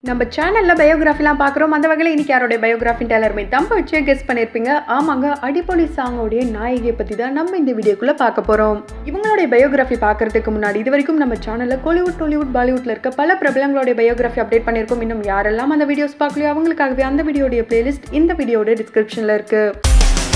நம்ம சேனலில் பயோகிராஃபிலாம் பார்க்குறோம் அந்த வகையில் இன்னைக்கு யாரோடைய பயோகிராஃபின்ட்டு எல்லாருமே தம்ப வச்சே கெஸ் பண்ணியிருப்பீங்க ஆமாங்க அடிப்பொலி சாங்கோடைய நாயகியை பற்றி தான் நம்ம இந்த வீடியோக்குள்ளே பார்க்க போகிறோம் இவங்களுடைய பயோகிராஃபி பார்க்கறதுக்கு முன்னாடி இது வரைக்கும் நம்ம சேனலில் கோலிவுட் டோலிவுட் பாலிவுட்டில் இருக்க பல பிரபலங்களுடைய பயோகிராஃபி அப்டேட் பண்ணியிருக்கோம் இன்னும் யாரெல்லாம் அந்த வீடியோஸ் பார்க்கலையோ அவங்களுக்காகவே அந்த வீடியோடைய பிளேலிஸ்ட் இந்த வீடியோட டிஸ்கிரிப்ஷனில் இருக்குது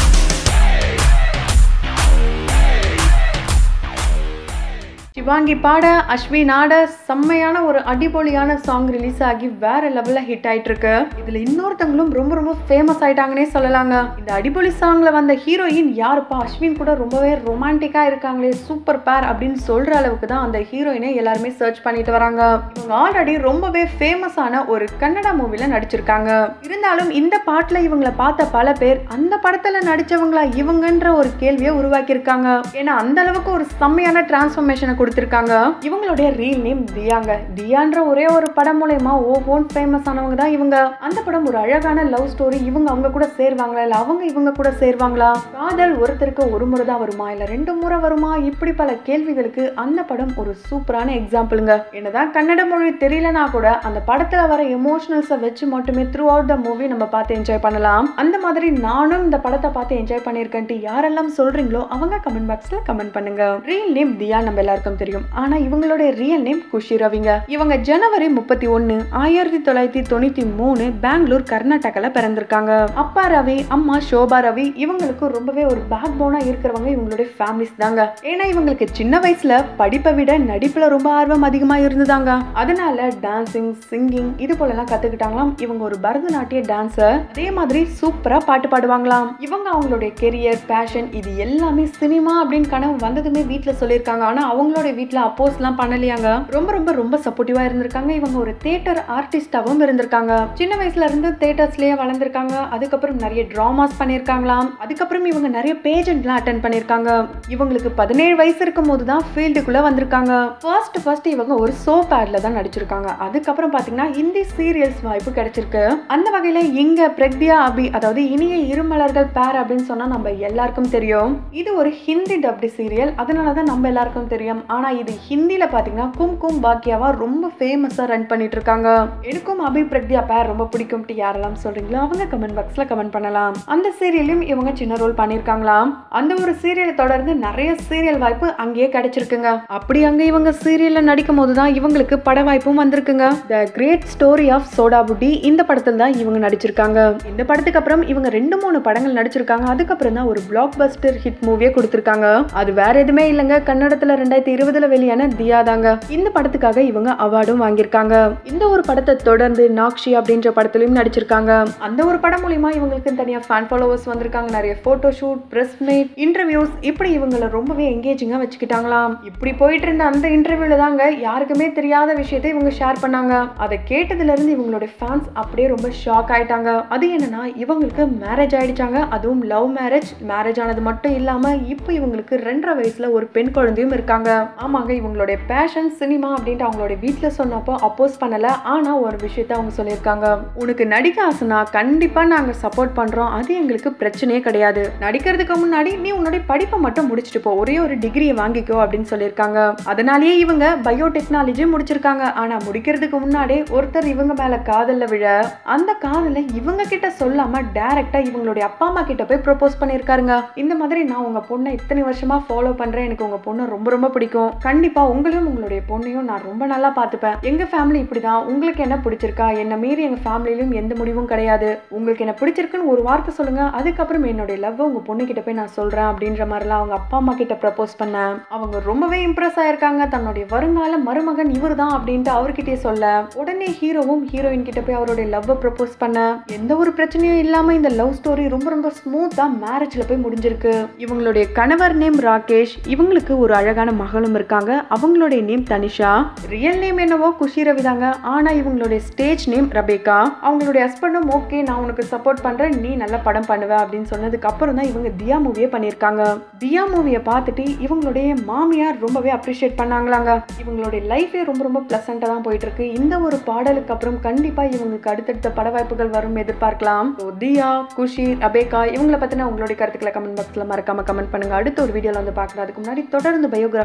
சிவாங்கி பாட அஸ்வின் ஆட செம்மையான ஒரு அடிபொலியான சாங் ரிலீஸ் ஆகி வேற லெவலில் ஹிட் ஆயிட்டு இருக்கு இதுல இன்னொருத்தவங்களும் ரொம்ப ரொம்ப ஃபேமஸ் ஆயிட்டாங்கன்னே சொல்லலாங்க இந்த அடிபொலி சாங்ல வந்த ஹீரோயின் யாருப்பா அஸ்வின் கூட ரொம்பவே ரொமான்டிக்கா இருக்காங்களே சூப்பர் பேர் அப்படின்னு சொல்ற அளவுக்கு தான் அந்த ஹீரோயினை எல்லாருமே சர்ச் பண்ணிட்டு வராங்க இவங்க ஆல்ரெடி ரொம்பவே ஃபேமஸான ஒரு கன்னடா மூவில நடிச்சிருக்காங்க இருந்தாலும் இந்த பாட்டுல இவங்களை பார்த்த பல பேர் அந்த படத்துல நடிச்சவங்களா இவங்கன்ற ஒரு கேள்வியை உருவாக்கியிருக்காங்க ஏன்னா அந்த அளவுக்கு ஒரு செம்மையான டிரான்ஸ்ஃபர்மேஷனை கொடுத்துருக்காங்க இவங்களுடைய ரீல் நேம் தியாங்க தியான்ற ஒரே ஒரு படம் மூலயமா ஓஹோன் ஃபேமஸ் ஆனவங்க தான் இவங்க அந்த படம் ஒரு அழகான லவ் ஸ்டோரி இவங்க அவங்க கூட சேருவாங்களா இல்ல அவங்க இவங்க கூட சேருவாங்களா காதல் ஒருத்தருக்கு ஒரு முறை தான் வருமா இல்ல ரெண்டு முறை வருமா இப்படி பல கேள்விகளுக்கு அந்த படம் ஒரு சூப்பரான எக்ஸாம்பிளுங்க என்னதான் கன்னட மொழி தெரியலனா கூட அந்த படத்துல வர எமோஷனல்ஸை வச்சு மட்டுமே த்ரூ அவுட் த மூவி நம்ம பார்த்து என்ஜாய் பண்ணலாம் அந்த மாதிரி நானும் இந்த படத்தை பார்த்து என்ஜாய் பண்ணியிருக்கேன்ட்டு யாரெல்லாம் சொல்றீங்களோ அவங்க கமெண்ட் பாக்ஸ்ல கமெண்ட் பண்ணுங்க ரீல் நேம் தியா நம்ம எல்லாருக்கும் தெரியும் ஆனா இவங்களுடைய ரியல் நேம் குஷி ரவிங்க இவங்க ஜனவரி முப்பத்தி ஒன்னு ஆயிரத்தி தொள்ளாயிரத்தி தொண்ணூத்தி மூணு பெங்களூர் கர்நாடகால பிறந்திருக்காங்க அப்பா ரவி அம்மா சோபா ரவி இவங்களுக்கு ரொம்பவே ஒரு பேக் போனா இருக்கிறவங்க இவங்களுடைய ஃபேமிலிஸ் தாங்க ஏன்னா இவங்களுக்கு சின்ன வயசுல படிப்பை விட நடிப்புல ரொம்ப ஆர்வம் அதிகமா இருந்ததாங்க அதனால டான்சிங் சிங்கிங் இது போல எல்லாம் கத்துக்கிட்டாங்களாம் இவங்க ஒரு பரதநாட்டிய டான்சர் அதே மாதிரி சூப்பரா பாட்டு பாடுவாங்களாம் இவங்க அவங்களுடைய கெரியர் பேஷன் இது எல்லாமே சினிமா அப்படின்னு கனவு வந்ததுமே வீட்டுல சொல்லியிருக்காங்க ஆனா அவங்களுடைய வீட்டுல அப்போஸ்லாம் பண்ணலையாங்க ரொம்ப ரொம்ப ரொம்ப சப்போர்ட்டிவா இருந்திருக்காங்க இவங்க ஒரு தேட்டர் ஆர்டிஸ்டாவும் இருந்திருக்காங்க சின்ன வயசுல இருந்து தேட்டர்ஸ்லயே வளர்ந்துருக்காங்க அதுக்கப்புறம் நிறைய டிராமாஸ் பண்ணியிருக்காங்களாம் அதுக்கப்புறம் இவங்க நிறைய பேஜென்ட்லாம் அட்டன் பண்ணியிருக்காங்க இவங்களுக்கு பதினேழு வயசு இருக்கும் போது தான் ஃபீல்டுக்குள்ள வந்திருக்காங்க ஃபர்ஸ்ட் ஃபர்ஸ்ட் இவங்க ஒரு சோப் ஆட்ல தான் நடிச்சிருக்காங்க அதுக்கப்புறம் பாத்தீங்கன்னா ஹிந்தி சீரியல்ஸ் வாய்ப்பு கிடைச்சிருக்கு அந்த வகையில இங்க பிரக்தியா அபி அதாவது இனிய இருமலர்கள் பேர் அப்படின்னு சொன்னா நம்ம எல்லாருக்கும் தெரியும் இது ஒரு ஹிந்தி டப்டி சீரியல் அதனால தான் நம்ம எல்லாருக்கும் தெரியும் ஆனா இது ஹிந்தில பாத்தீங்கன்னா கும் கும் பாக்கியாவா ரொம்ப ஃபேமஸா ரன் பண்ணிட்டு இருக்காங்க எனக்கும் அபி பிரக்தியா பேர் ரொம்ப பிடிக்கும்ட்டு யாரெல்லாம் சொல்றீங்களோ அவங்க கமெண்ட் பாக்ஸ்ல கமெண்ட் பண்ணலாம் அந்த சீரியலையும் இவங்க சின்ன ரோல் பண்ணிருக்காங்களாம் அந்த ஒரு சீரியலை தொடர்ந்து நிறைய சீரியல் வாய்ப்பு அங்கேயே கிடைச்சிருக்குங்க அப்படி அங்க இவங்க சீரியல்ல நடிக்கும் போது தான் இவங்களுக்கு பட வாய்ப்பும் வந்திருக்குங்க the great story of soda Butti இந்த படத்தில் தான் இவங்க நடிச்சிருக்காங்க இந்த படத்துக்கு அப்புறம் இவங்க ரெண்டு மூணு படங்கள் நடிச்சிருக்காங்க அதுக்கப்புறம் தான் ஒரு பிளாக் பஸ்டர் ஹிட் மூவியே கொடுத்திருக்காங்க அது வேற எதுவுமே இல்லைங்க கன்னடத்துல ரெண்டாயிரத்தி இருபதுல வெளியான தியா தாங்க இந்த படத்துக்காக இவங்க அவார்டும் வாங்கியிருக்காங்க இந்த ஒரு படத்தை தொடர்ந்து நாக்ஷி அப்படின்ற படத்துலயும் நடிச்சிருக்காங்க அந்த ஒரு படம் மூலியமா இவங்களுக்கு தனியா ஃபேன் ஃபாலோவர்ஸ் வந்திருக்காங்க நிறைய photo shoot press meet interviews இப்படி இவங்களை ரொம்பவே எங்கேஜிங்கா வச்சுக்கிட்டாங்களாம் இப்படி போயிட்டு இருந்த அந்த இன்டர்வியூல தாங்க யாருக்குமே தெரியாத விஷயத்தை இவங்க ஷேர் பண்ணாங்க அதை கேட்டதுல இருந்து இவங்களுடைய ஃபேன்ஸ் அப்படியே ரொம்ப ஷாக் ஆயிட்டாங்க அது என்னன்னா இவங்களுக்கு மேரேஜ் ஆயிடுச்சாங்க அதுவும் லவ் மேரேஜ் மேரேஜ் ஆனது மட்டும் இல்லாம இப்போ இவங்களுக்கு ரெண்டரை வயசுல ஒரு பெண் குழந்தையும் இருக்காங்க ஆமாங்க இவங்களுடைய பேஷன் சினிமா அப்படின்ட்டு அவங்களுடைய வீட்டில் சொன்னப்போ அப்போஸ் பண்ணல ஆனா ஒரு விஷயத்த அவங்க சொல்லியிருக்காங்க உனக்கு நடிக்க ஆசைனா கண்டிப்பா நாங்க சப்போர்ட் பண்றோம் அது எங்களுக்கு பிரச்சனையே கிடையாது நடிக்கிறதுக்கு முன்னாடி நீ உன்னுடைய படிப்பை மட்டும் முடிச்சுட்டு போ ஒரே ஒரு டிகிரியை வாங்கிக்கோ அப்படின்னு சொல்லியிருக்காங்க அதனாலேயே இவங்க பயோடெக்னாலஜி முடிச்சிருக்காங்க ஆனா முடிக்கிறதுக்கு முன்னாடி ஒருத்தர் இவங்க மேல காதல்ல விழ அந்த காதலை இவங்க கிட்ட சொல்லாம டைரக்டா இவங்களுடைய அப்பா அம்மா கிட்ட போய் ப்ரொபோஸ் பண்ணிருக்காருங்க இந்த மாதிரி நான் உங்க பொண்ணை இத்தனை வருஷமா ஃபாலோ பண்றேன் எனக்கு உங்க பொண்ணை ரொம்ப ரொம்ப பிடிக்கும் கண்டிப்பா உங்களையும் உங்களுடைய பொண்ணையும் நான் ரொம்ப நல்லா பார்த்துப்பேன் எங்க ஃபேமிலி இப்படிதான் உங்களுக்கு என்ன பிடிச்சிருக்கா என்ன மீறி எங்க ஃபேமிலியிலும் எந்த முடிவும் கிடையாது உங்களுக்கு என்ன பிடிச்சிருக்குன்னு ஒரு வார்த்தை சொல்லுங்க அதுக்கப்புறம் என்னுடைய லவ் உங்க பொண்ணு கிட்ட போய் நான் சொல்றேன் அப்படின்ற மாதிரிலாம் அவங்க அப்பா அம்மா கிட்ட ப்ரப்போஸ் பண்ணேன் அவங்க ரொம்பவே இம்ப்ரெஸ் ஆயிருக்காங்க தன்னுடைய வருங்கால மருமகன் இவர் தான் அப்படின்ட்டு அவர்கிட்டயே சொல்ல உடனே ஹீரோவும் ஹீரோயின் கிட்ட போய் அவருடைய லவ் ப்ரப்போஸ் பண்ண எந்த ஒரு பிரச்சனையும் இல்லாம இந்த லவ் ஸ்டோரி ரொம்ப ரொம்ப ஸ்மூத்தா மேரேஜ்ல போய் முடிஞ்சிருக்கு இவங்களுடைய கணவர் நேம் ராகேஷ் இவங்களுக்கு ஒரு அழகான மகளும் இருக்காங்க அவங்களுடைய நேம் தனிஷா ரியல் நேம் என்னவோ குஷி ரவி தாங்க ஆனா இவங்களுடைய ஸ்டேஜ் நேம் ரபேகா அவங்களுடைய ஹஸ்பண்டும் ஓகே நான் உனக்கு சப்போர்ட் பண்றேன் நீ நல்ல படம் பண்ணுவ அப்படின்னு சொன்னதுக்கு அப்புறம் தான் இவங்க தியா மூவியே பண்ணியிருக்காங்க தியா மூவியை பார்த்துட்டு இவங்களுடைய மாமியார் ரொம்பவே அப்ரிஷியேட் பண்ணாங்களாங்க இவங்களுடைய லைஃபே ரொம்ப ரொம்ப ப்ளசண்ட்டாக தான் போயிட்டு இருக்கு இந்த ஒரு பாடலுக்கு அப்புறம் கண்டிப்பா இவங்களுக்கு அடுத்தடுத்த பட வாய்ப்புகள் வரும் எதிர்பார்க்கலாம் So, தியா குஷி ரபேகா இவங்களை பத்தின உங்களுடைய கருத்துக்களை கமெண்ட் பாக்ஸ்ல மறக்காம கமெண்ட் பண்ணுங்க அடுத்த ஒரு வீடியோல வந்து பார்க்கலாம் அதுக்கு முன்னாடி தொடர்ந்து பயோகிராஃபிலாம் பார்க்கணும்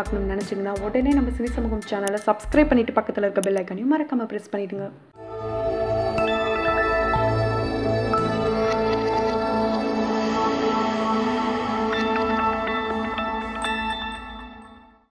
பார்க்கணும்னு நினச்சிங்கன்னா உடனே நம்ம சினி சமூகம் சேனலை சப்ஸ்கிரைப் பண்ணிட்டு பக்கத்தில் இருக்க பெல் ஐக்கனையும் மறக்காமல் ப்ரெஸ் பண்ணிடுங்க